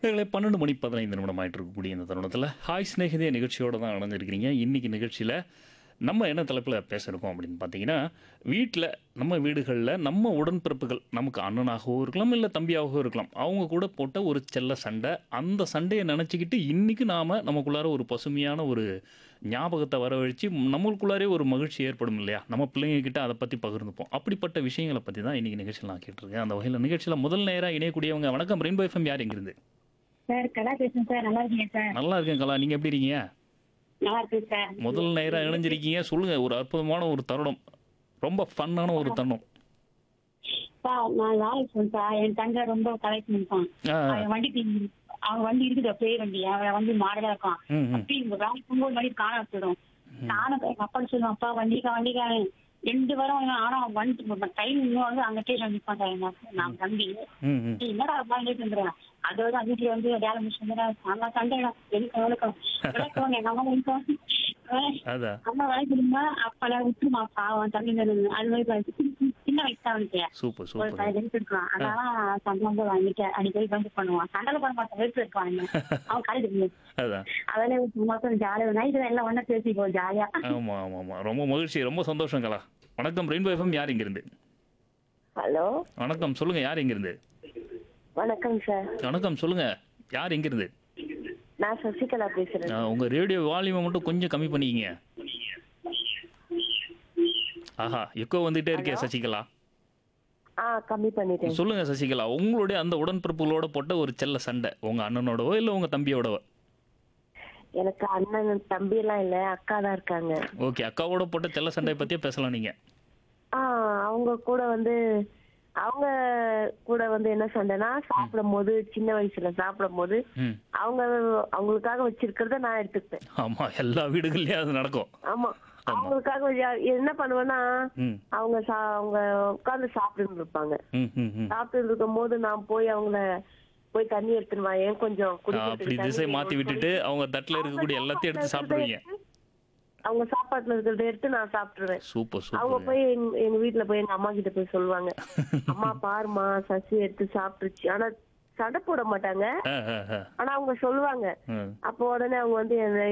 நேர்களே பன்னெண்டு மணி பதினைந்து நிமிடம் ஆயிட்டு இருக்கக்கூடிய இந்த தருணத்தில் ஹாய் ஸ்நேகிதே நிகழ்ச்சியோட தான் இணைஞ்சிருக்கிறீங்க இன்னைக்கு நிகழ்ச்சியில் நம்ம என்ன தலைப்பில் பேசியிருக்கோம் அப்படின்னு பார்த்தீங்கன்னா வீட்டில் நம்ம வீடுகளில் நம்ம உடன்பிறப்புகள் நமக்கு அண்ணனாகவோ இருக்கலாம் இல்லை தம்பியாகவோ இருக்கலாம் அவங்க கூட போட்ட ஒரு செல்ல சண்டை அந்த சண்டையை நினச்சிக்கிட்டு இன்றைக்கி நாம் நமக்குள்ளார ஒரு பசுமையான ஒரு ஞாபகத்தை வரவழைச்சு நம்மளுக்குள்ளாரே ஒரு மகிழ்ச்சி ஏற்படும் இல்லையா நம்ம பிள்ளைங்கக்கிட்ட அதை பற்றி பகிர்ந்துப்போம் அப்படிப்பட்ட விஷயங்களை பற்றி தான் இன்றைக்கி நிகழ்ச்சியில் நான் கேட்டிருக்கேன் அந்த வகையில் நிகழ்ச்சியில் முதல் நேராக இணையக்கூடியவங்க வணக்கம் ரெயின்போ எஃப்எம் யார் எங்கிருந்து சார் கலா பேசுறேன் சார் நல்லா இருக்கீங்க சார் நல்லா இருக்கேன் கலா நீங்கள் எப்படி இருக்கீங்க நல்லா இருக்கு சார் முதல் நேரம் இணைஞ்சிருக்கீங்க சொல்லுங்க ஒரு அற்புதமான ஒரு தருணம் ரொம்ப ஃபன்னான ஒரு தருணம் சார் நான் வேலைக்கு போறேன் சார் என் தங்க ரொம்ப கலைக்கு நிற்பான் ஆ, ஆ. அவன் வண்டி தீ- அவன் வண்டி இருக்குது அப்படியே வண்டி அவன் வண்டி மாடலா இருக்கான் ம், ம். அப்படி இந்த வேலைக்கு போகும்போது வண்டி காண வச்சிடும் நானும் எங்க அப்பா சொல்லுவேன் அப்பா வண்டிக்கா வண்டிக்காரன் ரெண்டு வாரம் அவன் ஆனா அவன் வண்டி டைம் இன்னும் வந்து அங்க ஸ்டேஷன் நிற்பான் சார் எங்க அப்பா. நான் தம்பி ம், ம். நீ என்னடா அப்பா லேட் வந்துடுறேன் அதோட வீட்டுல வந்து வேலை முடிச்சு நல்லா சண்டை எனக்கு விளக்கம் விளக்கம் எங்க அம்மா விளக்கம் அதான் அம்மா வேலைக்கு இருந்தா அப்பல விட்டுருமா பாவம் தம்பி மேல அது மாதிரி பாரு. சின்ன- சின்ன- சின்ன வயசு தான் அவனுக்கு சூப்பர் ஒரு சூப்பர் பதினஞ்சு இருக்கான் அதனால சண்டை வந்து வாங்கிட்டு அடிக்கடி வந்து பண்ணுவான் சண்டை பண்ண மாட்டான் வெறுப்பு இருக்கான் அவன். அவன் கழுது அதான் அதனால ஒரு மாசம் ஜாலியா நைட்டு எல்லாம் ஒண்ணா பேசிப்போம் ஜாலியா ஆமாம் ஆமாம் ஆமாம் ரொம்ப மகிழ்ச்சி ரொம்ப சந்தோஷம் கலா வணக்கம் ரெயின்போ எஃப்எம் யார் இங்கிருந்து ஹலோ வணக்கம் சொல்லுங்க யார் எங்கிருந்து வணக்கம் சார் வணக்கம் சொல்லுங்க யார் எங்கிருந்து நான் சசிகலா பேசுறேன் ஆ, உங்க ரேடியோ வால்யூமை மட்டும் கொஞ்சம் கம்மி பண்ணிக்கிங்க ஆஹா எக்கோ வந்துட்டே இருக்கே சசிகலா ஆ கம்மி பண்ணிட்டேன் சொல்லுங்க சசிகலா உங்களுடைய அந்த உடன்பிறப்புகளோட போட்ட ஒரு செல்ல சண்டை உங்க அண்ணனோடவோ இல்லை உங்க தம்பியோடவோ எனக்கு அண்ணன் தம்பி எல்லாம் இல்ல அக்கா தான் இருக்காங்க ஓகே அக்காவோட போட்ட செல்ல சண்டையை பத்தியே பேசலாம் நீங்க ஆ அவங்க கூட வந்து அவங்க கூட வந்து என்ன சண்டைனா சாப்பிடும் போது சின்ன வயசுல சாப்பிடும் போது ம் அவங்க அவங்களுக்காக வச்சிருக்கிறத நான் எடுத்துப்பேன் ஆமா எல்லா வீடுகள்லயும் அது நடக்கும் ஆமா அவங்களுக்காக வச்சு- என்ன பண்ணுவேன்னா ம் அவங்க சா- அவங்க உட்கார்ந்து சாப்பிட்டு இருப்பாங்க ம் ம் ம் சாப்பிட்டு இருக்கும் போது நான் போய் அவங்கள போய் தண்ணி எடுத்துட்டு வா ஏன் கொஞ்சம் அப்படி குடிக்கிறதுக்கு திசை தண்ணி மாத்தி வேணும்னு விட்டுட்டு அவங்க தட்டுல இருக்கக்கூடிய எல்லாத்தையும் எடுத்து சாப்பிடுவீங்க அவங்க சாப்பாட்டுல இருக்கிறத எடுத்து நான் சாப்பிட்டுருவேன் சூப்பர் அவங்க சூப்பர் போய் எங்க எங்க வீட்டுல போய் எங்க அம்மா கிட்ட போய் சொல்லுவாங்க அம்மா பாருமா சசி எடுத்து சாப்பிட்டுருச்சு ஆனா சண்டை போட மாட்டாங்க ஆ ஆ ஆ ஆனா அவங்க சொல்லுவாங்க ம் அப்போ உடனே அவங்க வந்து என்ன